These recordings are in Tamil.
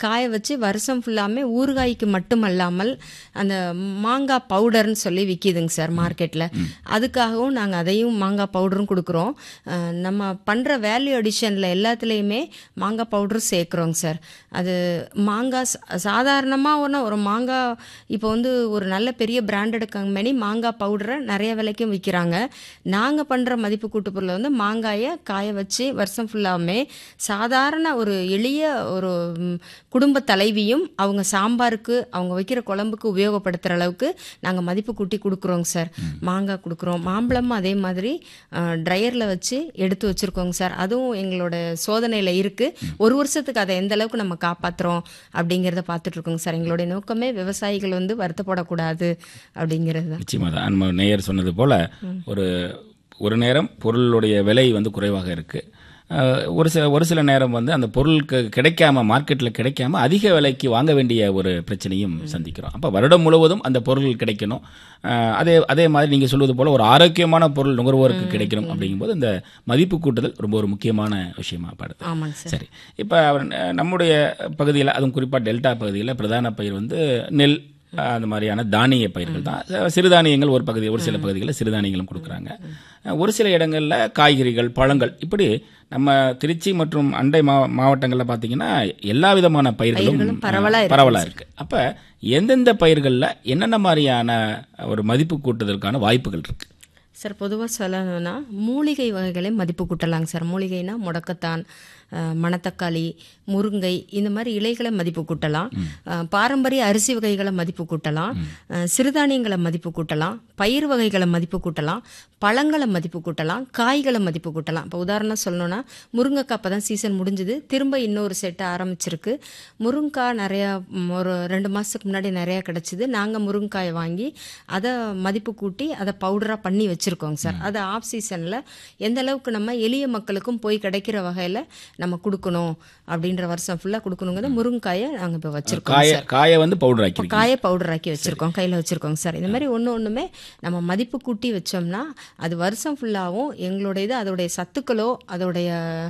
காய வச்சு வருஷம் ஃபுல்லாமே ஊறுகாய்க்கு மட்டுமல்லாமல் அந்த மாங்காய் பவுடர்னு சொல்லி விற்கிதுங்க சார் மார்க்கெட்டில் அதுக்காகவும் நாங்கள் அதையும் மாங்காய் பவுடரும் கொடுக்குறோம் அஹ், நம்ம பண்ணுற வேல்யூ அடிஷனில் எல்லாத்துலேயுமே மாங்காய் பவுடரும் சேர்க்குறோங்க சார் அது மாங்காய் சாதாரணமாக ஒன்று ஒரு மாங்காய் இப்போ வந்து ஒரு நல்ல பெரிய பிராண்டட் கம்பெனி மாங்காய் பவுடரை நிறைய விலைக்கும் விற்கிறாங்க நாங்கள் பண்ணுற மதிப்பு கூட்டு பொருளை வந்து மாங்காயை காய வச்சு வருஷம் ஃபுல்லாமே சாதாரண ஒரு எளிய ஒரு ம், குடும்ப தலைவியும் அவங்க சாம்பாருக்கு அவங்க வைக்கிற குழம்புக்கு உபயோகப்படுத்துகிற அளவுக்கு நாங்கள் மதிப்பு கூட்டி கொடுக்குறோங்க சார் மாங்காய் கொடுக்குறோம் மாம்பழமும் அதே மாதிரி ட்ரையரில் வச்சு எடுத்து வச்சுருக்கோங்க சார் அதுவும் எங்களோட சோதனையில் இருக்குது ஒரு வருஷத்துக்கு அதை எந்த அளவுக்கு நம்ம காப்பாற்றுறோம் அப்படிங்கிறத பார்த்துட்டு இருக்கோங்க சார் எங்களுடைய நோக்கமே விவசாயிகள் வந்து வருத்தப்படக்கூடாது அப்படிங்கிறது தான் நிச்சயமாக தான் நம்ம நேயர் சொன்னது போல ஒரு ஒரு நேரம் பொருளுடைய விலை வந்து குறைவாக இருக்கு அஹ், ஒரு சில ஒரு சில நேரம் வந்து அந்த பொருளுக்கு கிடைக்காம மார்க்கெட்டில் கிடைக்காம அதிக விலைக்கு வாங்க வேண்டிய ஒரு பிரச்சனையும் சந்திக்கிறோம் அப்போ வருடம் முழுவதும் அந்த பொருள் கிடைக்கணும் அஹ், அதே அதே மாதிரி நீங்கள் சொல்வது போல ஒரு ஆரோக்கியமான பொருள் நுகர்வோருக்கு கிடைக்கணும் அப்படிங்கும்போது இந்த மதிப்பு கூட்டுதல் ரொம்ப ஒரு முக்கியமான விஷயமா படுது ஆமாங்க சார் சரி இப்போ அவர் அஹ், நம்முடைய பகுதியில் அதுவும் குறிப்பாக டெல்டா பகுதியில் பிரதான பயிர் வந்து நெல் அஹ், அந்த மாதிரியான தானிய பயிர்கள் தான் அஹ், சிறுதானியங்கள் ஒரு பகுதி ஒரு சில பகுதிகளில் சிறுதானியங்களும் கொடுக்குறாங்க அஹ், ஒரு சில இடங்களில் காய்கறிகள் பழங்கள் இப்படி நம்ம திருச்சி மற்றும் அண்டை மா மாவட்டங்களில் பார்த்தீங்கன்னா எல்லா விதமான பயிர்களும் பயிர்களும் பரவலா அஹ், இருக்கு பரவலா இருக்கு அப்போ எந்தெந்த பயிர்களில் என்னென்ன மாதிரியான ஒரு மதிப்பு கூட்டுதலுக்கான வாய்ப்புகள் இருக்கு சார் பொதுவாக சொல்லணும்னா மூலிகை வகைகளை மதிப்பு கூட்டலாங்க சார் மூலிகைனா முடக்கத்தான் அஹ், மணத்தக்காளி முருங்கை இந்த மாதிரி இலைகளை மதிப்பு கூட்டலாம் அஹ், பாரம்பரிய அரிசி வகைகளை மதிப்பு கூட்டலாம் அஹ், சிறுதானியங்களை மதிப்பு கூட்டலாம் பயிர் வகைகளை மதிப்பு கூட்டலாம் பழங்களை மதிப்பு கூட்டலாம் காய்களை மதிப்பு கூட்டலாம் இப்போ உதாரணம் சொல்லணும்னா முருங்கைக்காய் இப்போ தான் சீசன் முடிஞ்சுது திரும்ப இன்னொரு செட்டு ஆரம்பிச்சிருக்கு முருங்கைக்காய் நிறையா ம், ஒரு ரெண்டு மாதத்துக்கு முன்னாடி நிறையா கிடச்சிது நாங்கள் முருங்கைக்காயை வாங்கி அதை மதிப்பு கூட்டி அதை பவுடராக பண்ணி வச்சுருக்கோங்க சார் அது ஆஃப் சீசனில் எந்த அளவுக்கு நம்ம எளிய மக்களுக்கும் போய் கிடைக்கிற வகையில் நம்ம கொடுக்கணும் அப்படின்ற வருஷம் ஃபுல்லாக கொடுக்கணுங்கிறத முருங்கைக்காயை நாங்கள் இப்போ வச்சுருக்கோம் காய காயை வந்து பவுடர் ஆக்கி காய பவுடர் ஆக்கி வச்சுருக்கோம் கையில் வச்சுருக்கோங்க சார் இந்த மாதிரி ஒன்று ஒன்றுமே நம்ம மதிப்பு கூட்டி வச்சோம்னா அது வருஷம் ஃபுல்லாகவும் எங்களுடைய இது அதோடைய சத்துக்களோ அதோடைய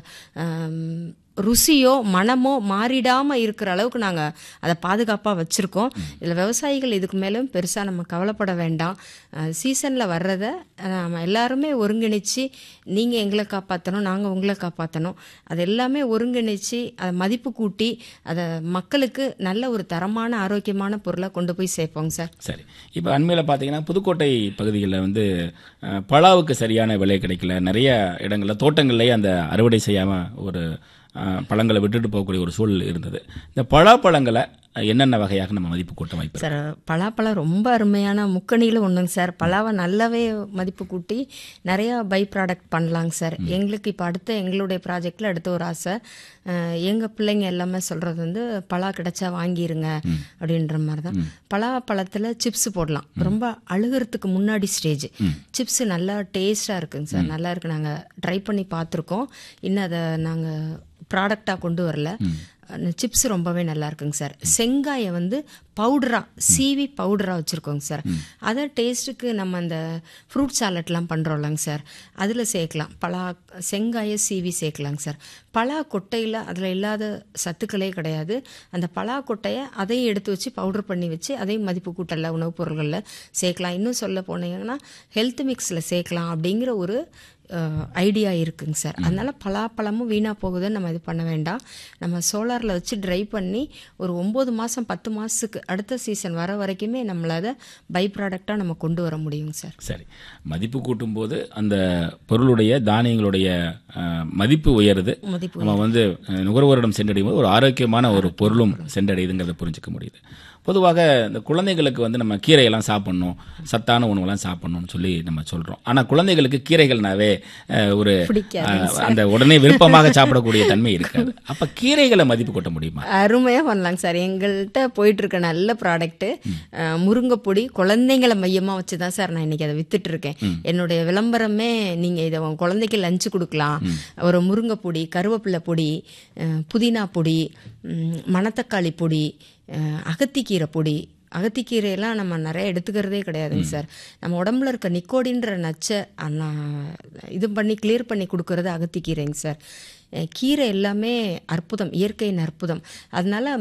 ஆம், ருசியோ மனமோ மாறிடாமல் இருக்கிற அளவுக்கு நாங்கள் அதை பாதுகாப்பாக வச்சுருக்கோம் இதில் விவசாயிகள் இதுக்கு மேலும் பெருசாக நம்ம கவலைப்பட வேண்டாம் சீசனில் வர்றதை அஹ், நம்ம எல்லாருமே ஒருங்கிணைச்சு நீங்கள் எங்களை காப்பாற்றணும் நாங்கள் உங்களை காப்பாற்றணும் அது எல்லாமே ஒருங்கிணைச்சு அதை மதிப்பு கூட்டி அதை மக்களுக்கு நல்ல ஒரு தரமான ஆரோக்கியமான பொருளை கொண்டு போய் சேர்ப்போங்க சார் சரி இப்போ அண்மையில் பார்த்தீங்கன்னா புதுக்கோட்டை பகுதிகளில் வந்து அஹ், பலாவுக்கு சரியான விலை கிடைக்கல நிறைய இடங்களில் தோட்டங்கள்லேயே அந்த அறுவடை செய்யாமல் ஒரு அஹ், பழங்களை விட்டுட்டு போகக்கூடிய ஒரு சூழல் இருந்தது இந்த பலாப்பழங்களை என்னென்ன வகையாக நம்ம மதிப்பு கூட்ட வாய்ப்பு இருக்கு? சார் பலாப்பழம் ரொம்ப அருமையான முக்கணியில் ஒன்றுங்க சார் பலாவை நல்லாவே மதிப்பு கூட்டி நிறையா பை ப்ராடக்ட் பண்ணலாங்க சார் எங்களுக்கு இப்போ அடுத்த எங்களுடைய ப்ராஜெக்டில் அடுத்த ஒரு ஆசை எங்கள் பிள்ளைங்க எல்லாமே சொல்கிறது வந்து பலா கிடைச்சா வாங்கிருங்க அப்படின்ற மாதிரி தான் பலாப்பழத்தில் சிப்ஸ் போடலாம் ரொம்ப அழுகிறதுக்கு முன்னாடி ஸ்டேஜ் சிப்ஸ் நல்லா டேஸ்ட்டாக இருக்குங்க சார் நல்லா இருக்கு நாங்கள் ட்ரை பண்ணி பார்த்துருக்கோம் இன்னும் அதை நாங்கள் ப்ராடக்டாக கொண்டு வரல சிப்ஸ் ரொம்பவே நல்லா இருக்குங்க சார் செங்காயை வந்து பவுடராக சீவி பவுடராக வச்சுருக்கோங்க சார் அதை டேஸ்ட்டுக்கு நம்ம அந்த ஃப்ரூட் சாலட்லாம் பண்ணுறோம்லங்க சார் அதில் சேர்க்கலாம் பலா செங்காயை சீவி சேர்க்கலாங்க சார் பலா கொட்டையில் அதில் இல்லாத சத்துக்களே கிடையாது அந்த பலா கொட்டையை அதையும் எடுத்து வச்சு பவுடர் பண்ணி வச்சு அதையும் மதிப்பு கூட்டல உணவுப் பொருள்களில் சேர்க்கலாம் இன்னும் சொல்ல போனீங்கன்னா ஹெல்த் மிக்ஸில் சேர்க்கலாம் அப்படிங்கிற ஒரு ஐடியா இருக்குங்க சார் அதனால பலாப்பழமும் வீணாக போகுதுன்னு நம்ம இது பண்ண வேண்டாம் நம்ம சோலாரில் வச்சு ட்ரை பண்ணி ஒரு ஒம்பது மாதம் பத்து மாதத்துக்கு அடுத்த சீசன் வர வரைக்குமே நம்மள அதை பை ப்ராடக்டாக நம்ம கொண்டு வர முடியுங்க சார் சரி மதிப்பு கூட்டும் போது அந்த பொருளுடைய தானியங்களுடைய அஹ், மதிப்பு உயருது மதிப்பு நம்ம வந்து அஹ், நுகர்வோரிடம் சென்றடையும் போது ஒரு ஆரோக்கியமான ஒரு பொருளும் சென்றடையுதுங்கிறத புரிஞ்சுக்க முடியுது பொதுவாக இந்த குழந்தைகளுக்கு வந்து நம்ம கீரையெல்லாம் சாப்பிடணும் சத்தான உணவெல்லாம் சாப்பிடணும்னு சொல்லி நம்ம சொல்றோம் ஆனா குழந்தைகளுக்கு கீரைகள்னாவே அஹ், ஒரு பிடிக்காது அஹ், அந்த உடனே விருப்பமாக சாப்பிடக்கூடிய தன்மை இருக்காது அப்ப கீரைகளை மதிப்பு கூட்ட முடியுமா அருமையாக பண்ணலாங்க சார் எங்கள்கிட்ட போயிட்டு இருக்க நல்ல ப்ராடக்ட்டு முருங்கைப்பொடி குழந்தைங்களை மையமாக வச்சு தான் சார் நான் இன்னைக்கு அதை வித்துட்டு இருக்கேன் என்னுடைய விளம்பரமே நீங்கள் இதை உங்க குழந்தைக்கு லஞ்சு கொடுக்கலாம் ஒரு முருங்கைப்பொடி கருவேப்பிலை பொடி அஹ், புதினா பொடி ம், மணத்தக்காளி பொடி அஹ், அகத்திக்கீரை பொடி அகத்திக்கீரையெல்லாம் நம்ம நிறைய எடுத்துக்கிறதே கிடையாதுங்க சார் நம்ம உடம்புல இருக்க நிக்கோடின்ற நச்சை அண்ணா இது பண்ணி கிளியர் பண்ணி கொடுக்கறது அகத்திக்கீரைங்க சார் அஹ் கீரை எல்லாமே அற்புதம் இயற்கையின் அற்புதம் அதனால